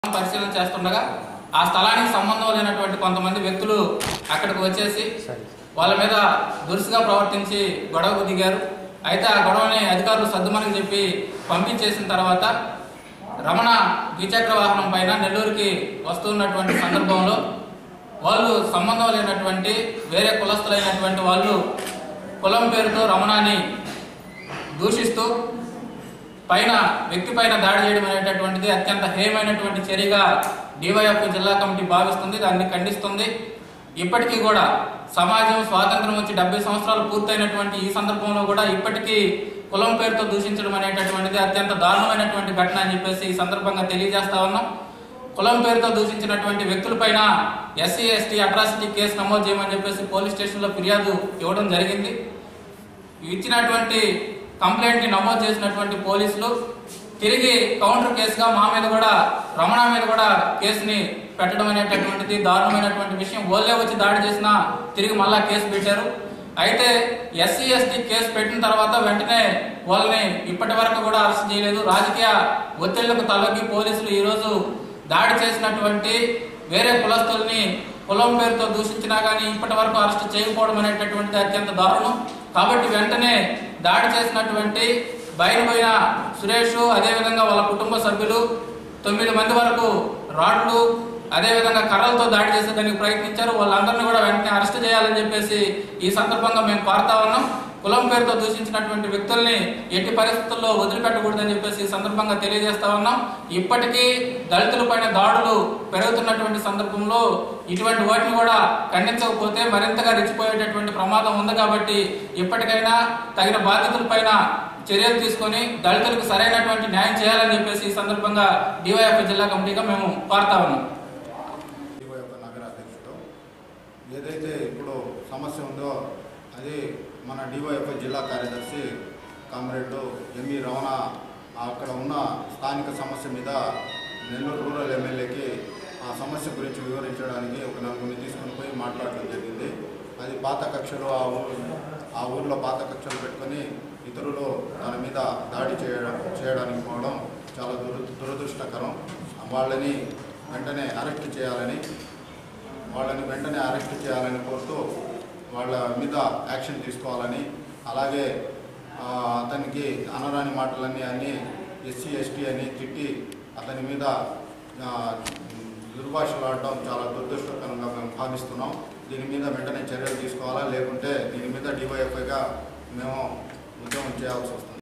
పరిశీలన చేస్తుండగా ఆ స్థలానికి సంబంధం లేనటువంటి కొంతమంది వ్యక్తులు అక్కడికి వచ్చేసి వాళ్ళ మీద దురుసుగా ప్రవర్తించి గొడవకు దిగారు అయితే ఆ గొడవని అధికారులు సర్దుమని చెప్పి పంపించేసిన తర్వాత రమణ ద్విచక్ర వాహనం పైన నెల్లూరుకి వస్తున్నటువంటి సందర్భంలో వాళ్ళు సంబంధం లేనటువంటి వేరే కులస్తులైనటువంటి వాళ్ళు కులం పేరుతో రమణాన్ని దూషిస్తూ పైన వ్యక్తి పైన దాడి చేయడం అనేటటువంటిది అత్యంత హేయమైనటువంటి చర్యగా డివైఎఫ్ జిల్లా కమిటీ భావిస్తుంది దాన్ని ఖండిస్తుంది ఇప్పటికీ కూడా సమాజం స్వాతంత్రం వచ్చి డెబ్బై సంవత్సరాలు పూర్తయినటువంటి ఈ సందర్భంలో కూడా ఇప్పటికీ కులం పేరుతో దూషించడం అనేటటువంటిది అత్యంత దారుణమైనటువంటి ఘటన అని చెప్పేసి ఈ సందర్భంగా తెలియజేస్తా ఉన్నాం కులం పేరుతో దూషించినటువంటి వ్యక్తులపైన ఎస్సీ ఎస్టీ అట్రాసిటీ కేసు నమోదు చేయమని చెప్పేసి పోలీస్ స్టేషన్లో ఫిర్యాదు ఇవ్వడం జరిగింది ఇచ్చినటువంటి కంప్లైంట్ ని నమోదు చేసినటువంటి పోలీసులు తిరిగి కౌంటర్ కేసుగా మా మీద కూడా రమణ మీద కూడా కేసుని పెట్టడం అనేటటువంటిది దారుణమైనటువంటి విషయం ఓళ్ళే వచ్చి దాడి చేసినా తిరిగి మళ్ళా కేసు పెట్టారు అయితే ఎస్సీ ఎస్టీ కేసు పెట్టిన తర్వాత వెంటనే వాళ్ళని ఇప్పటి వరకు కూడా అరెస్ట్ చేయలేదు రాజకీయ ఒత్తిళ్లకు తలొగ్గి పోలీసులు ఈరోజు దాడి చేసినటువంటి వేరే కులస్తుల్ని కులం పేరుతో దూషించినా కానీ ఇప్పటి వరకు అరెస్ట్ చేయకపోవడం అనేటటువంటిది అత్యంత దారుణం కాబట్టి వెంటనే దాడి చేసినటువంటి బయలుపోయిన సురేష్ అదేవిధంగా వాళ్ళ కుటుంబ సభ్యులు తొమ్మిది మంది వరకు రాడ్లు అదేవిధంగా కర్రలతో దాడి చేసేదానికి ప్రయత్నించారు వాళ్ళందరినీ కూడా వెంటనే అరెస్ట్ చేయాలని చెప్పేసి ఈ సందర్భంగా మేము కోరుతా ఉన్నాం కులం పేరుతో దూషించినటువంటి వ్యక్తుల్ని ఎట్టి పరిస్థితుల్లో వదిలిపెట్టకూడదని చెప్పేసి ఈ సందర్భంగా తెలియజేస్తా ఉన్నాం ఇప్పటికీ దళితుల పైన దాడులు పెరుగుతున్నటువంటి సందర్భంలో ఇటువంటి వాటిని కూడా ఖండించకపోతే మరింతగా రెచ్చిపోయేటటువంటి ప్రమాదం ఉంది కాబట్టి ఇప్పటికైనా తగిన బాధ్యతలపైన చర్యలు తీసుకొని దళితులకు సరైనటువంటి న్యాయం చేయాలని చెప్పేసి ఈ సందర్భంగా డివైఎఫ్ జిల్లా కమిటీగా మేము కోరుతా ఉన్నాం యొక్క నగర అధ్యక్షుడు ఏదైతే ఇప్పుడు సమస్య ఉందో అది మన డివైఎఫ్ జిల్లా కార్యదర్శి కామ్రేడ్ ఎంఈ రమణ అక్కడ ఉన్న స్థానిక సమస్య మీద నెల్లూరు రూరల్ ఎమ్మెల్యేకి ఆ సమస్య గురించి వివరించడానికి ఒక నలుగురిని తీసుకుని పోయి మాట్లాడడం జరిగింది అది పాత కక్షలు ఆ ఊరు ఆ ఊర్లో పాత కక్షలు పెట్టుకొని ఇతరులు దాని మీద దాడి చేయడం చేయడానికి పోవడం చాలా దుర దురదృష్టకరం వాళ్ళని వెంటనే అరెస్ట్ చేయాలని వాళ్ళని వెంటనే అరెస్ట్ చేయాలని కోరుతూ వాళ్ళ మీద యాక్షన్ తీసుకోవాలని అలాగే ఆ, అతనికి అనరాని మాటలన్నీ అన్ని ఎస్సీ ఎస్టీ అని తిట్టి అతని మీద ఆ, దుర్భాషలాడడం చాలా దురదృష్టకరంగా మేము భావిస్తున్నాం దీని మీద వెంటనే చర్యలు తీసుకోవాలా లేకుంటే దీని మీద డివైఎఫ్ఐగా మేము ఉద్యమం చేయాల్సి వస్తుంది